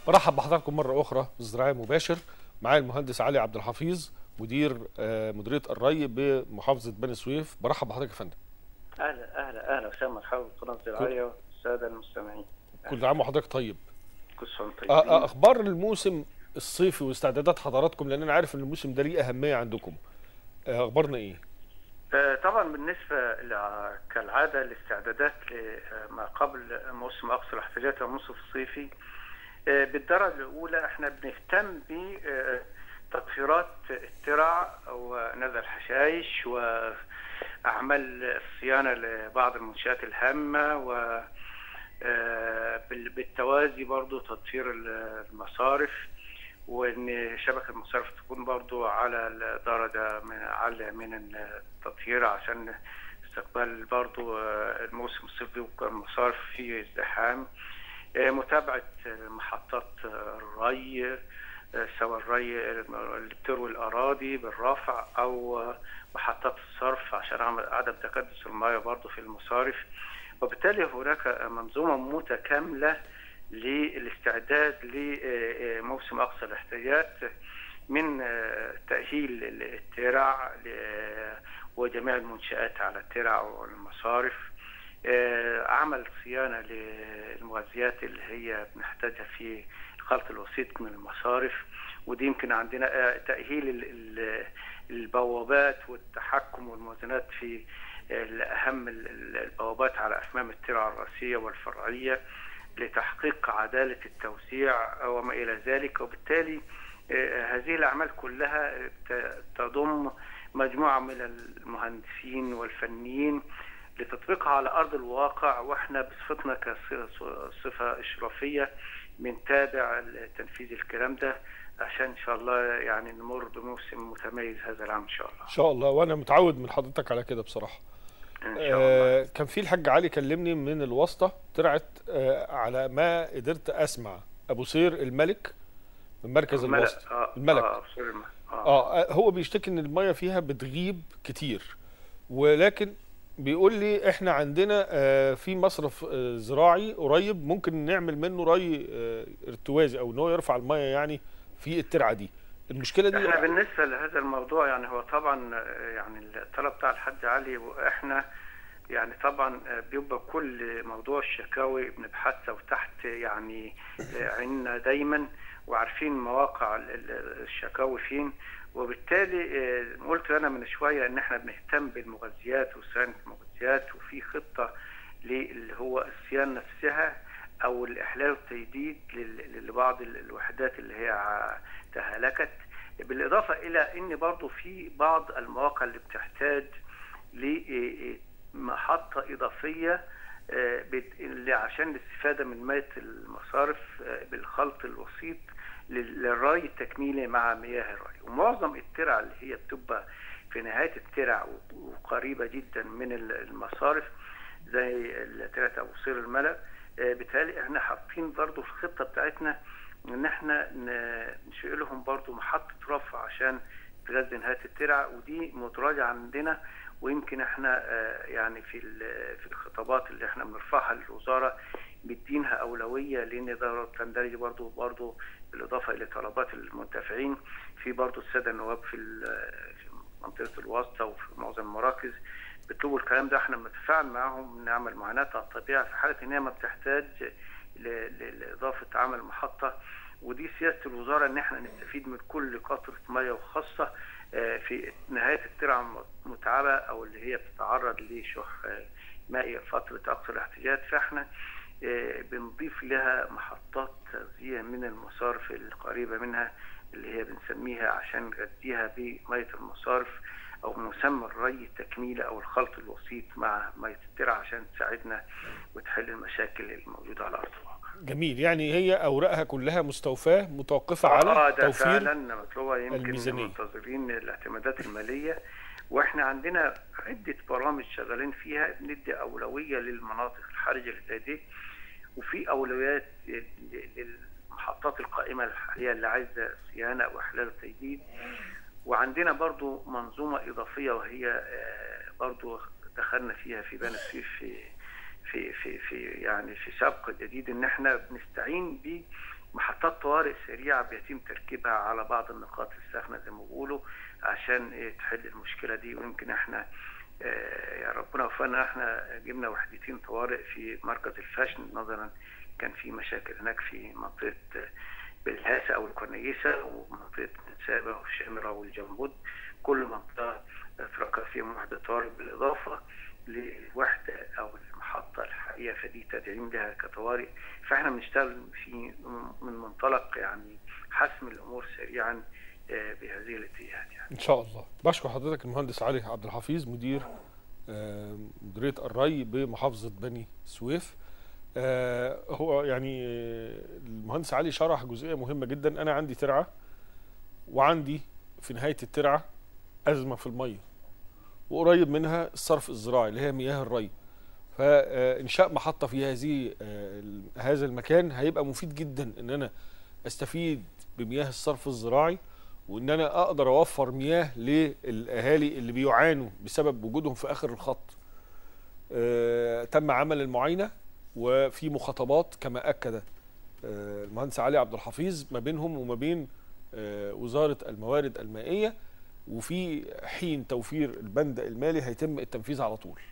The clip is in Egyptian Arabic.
برحب بحضراتكم مرة أخرى بالزراعي مباشر معايا المهندس علي عبد الحفيظ مدير آه، مديرية الري بمحافظة بني سويف برحب بحضرتك يا فندم اهلا اهلا اهلا وسهلا مرحبا بالقناه الزراعيه والساده المستمعين كل عام وحضرتك طيب كل سنه وانتم آه، آه، طيبين أخبار الموسم الصيفي واستعدادات حضراتكم لأن أنا عارف إن الموسم ده ليه أهمية عندكم آه، أخبارنا إيه؟ آه، طبعا بالنسبه لع- كالعاده الاستعدادات لما قبل موسم اقصى الاحتياجات والموسم الصيفي آه، بالدرجه الاولى احنا بنهتم بتطهيرات الترع ونزع الحشائش واعمال الصيانه لبعض المنشات الهامه و آه، بال- بالتوازي برضو تطهير المصارف وان شبكه المصارف تكون برضو على الدرجه من عاليه من التطهير عشان استقبال برضو آه، الموسم الصيفي والمصارف فيه ازدحام آه، متابعه آه، محطات آه، الري آه، سواء الري اللي بتروي الاراضي بالرفع او آه، محطات الصرف عشان عمل عدم تكدس المياه برضو في المصارف وبالتالي هناك منظومه متكامله للاستعداد لموسم اقصى الاحتياجات من آه، تاهيل الترع ل- وجميع المنشات على الترع والمصارف آه، عمل صيانه للمغذيات اللي هي بنحتاجها في الخلط الوسيط من المصارف ودي يمكن عندنا آه، تاهيل ال- ال- البوابات والتحكم والموازنات في اهم ال- ال- البوابات على افمام الترع الرئيسيه والفرعيه لتحقيق عداله التوزيع وما الى ذلك وبالتالي آه، هذه الاعمال كلها ت- تضم مجموعه من المهندسين والفنيين لتطبيقها على ارض الواقع واحنا بصفتنا كصفه اشرافيه بنتابع تنفيذ الكلام ده عشان ان شاء الله يعني نمر بموسم متميز هذا العام ان شاء الله إن شاء الله وأنا متعود من حضرتك على كده بصراحة ان شاء الله آه، كان في الحاج علي كلمني من الواسطة طلعت آه، على ما قدرت أسمع أبو سير الملك من مركز الملك الواسطة اه الملك. اه أبصر الم- اه اه هو بيشتكي ان الميه فيها بتغيب كتير ولكن بيقول لي احنا عندنا آه، في مصرف آه، زراعي قريب ممكن نعمل منه ري آه، ارتوازي او ان هو يرفع الميه يعني في الترعه دي المشكله دي احنا بالنسبه لهذا الموضوع يعني هو طبعا آه، يعني الطلب بتاع الحاج علي واحنا يعني طبعا آه، بيبقى كل موضوع الشكاوي بنبحثها وتحت يعني آه، عيننا دايما وعارفين مواقع ال- ال- الشكاوي فين وبالتالي آه، قلت انا من شويه ان احنا بنهتم بالمغذيات وصيانه المغذيات وفي خطه اللي هو الصيانه نفسها او الاحلال والتجديد لل- لبعض ال- الوحدات اللي هي ع- تهلكت بالاضافه الى ان برضو في بعض المواقع اللي بتحتاج لمحطه اضافيه آه، بت- اللي عشان الاستفاده من ميه المصارف آه، بالخلط الوسيط لل- للري التكميلي مع مياه الري ومعظم الترع اللي هي بتبقى في نهايه الترع و- وقريبه جدا من ال- المصارف زي ترعه ابو سير الملأ آه، بالتالي احنا حاطين برضو في الخطه بتاعتنا ان احنا ن- نشيل لهم برضو محطه رفع عشان تغذي نهايه الترع ودي مدرجه عندنا ويمكن احنا آه، يعني في ال- في الخطابات اللي احنا بنرفعها للوزاره مدينها اولويه لان ده تندرج برضو برضو بالاضافه الى طلبات المنتفعين في برضو الساده النواب في ال- في منطقه الواسطه وفي معظم المراكز بيطلبوا الكلام ده احنا بنتفاعل معاهم نعمل معاناه على الطبيعه في حاله ان هي ما بتحتاج ل- ل- لاضافه عمل محطه ودي سياسه الوزاره ان احنا نستفيد من كل قطره ميه وخاصه آه، في نهايه الترعه المتعبه او اللي هي بتتعرض لشح آه، مائي فتره اقصى الاحتياجات فاحنا آه، بنضيف لها محطات تغذيه من المصارف القريبه منها اللي هي بنسميها عشان نغذيها بميه المصارف او مسمى الري التكميلي او الخلط الوسيط مع ميه الترعه عشان تساعدنا وتحل المشاكل الموجوده على ارض الواقع. جميل يعني هي اوراقها كلها مستوفاه متوقفه على اه ده توفير فعلا مطلوبه يمكن الميزانية. منتظرين الاعتمادات الماليه واحنا عندنا عده برامج شغالين فيها بندي اولويه للمناطق الحرجه اللي زي دي وفي اولويات للمحطات القائمه الحاليه اللي عايزه صيانه واحلال وتجديد وعندنا برضو منظومه اضافيه وهي آه، برضو دخلنا فيها في بني سويف في في في في يعني في سبق جديد ان احنا بنستعين محطات طوارئ سريعه بيتم تركيبها على بعض النقاط الساخنه زي ما بيقولوا عشان إيه تحل المشكله دي ويمكن احنا آه، يا ربنا وفقنا احنا جبنا وحدتين طوارئ في مركز الفاشن نظرا كان في مشاكل هناك في منطقه آه، بالهاسه او الكورنيسه ومنطقه سابه والشامره والجنبود كل منطقه اتركب فيهم وحده طوارئ بالاضافه للوحده او المحطه الحقيقيه فدي تدعيم لها كطوارئ فاحنا بنشتغل في من منطلق يعني حسم الامور سريعا آه، بهذه الاتجاهات يعني ان شاء الله بشكر حضرتك المهندس علي عبد الحفيظ مدير آه، مديريه الري بمحافظه بني سويف آه، هو يعني آه، المهندس علي شرح جزئيه مهمه جدا انا عندي ترعه وعندي في نهايه الترعه ازمه في الميه وقريب منها الصرف الزراعي اللي هي مياه الري فانشاء محطه في هذه آه، هذا المكان هيبقى مفيد جدا ان انا استفيد بمياه الصرف الزراعي وان انا اقدر اوفر مياه للاهالي اللي بيعانوا بسبب وجودهم في اخر الخط آه، تم عمل المعاينه وفي مخاطبات كما اكد آه، المهندس علي عبد الحفيظ ما بينهم وما بين آه، وزاره الموارد المائيه وفي حين توفير البند المالي هيتم التنفيذ على طول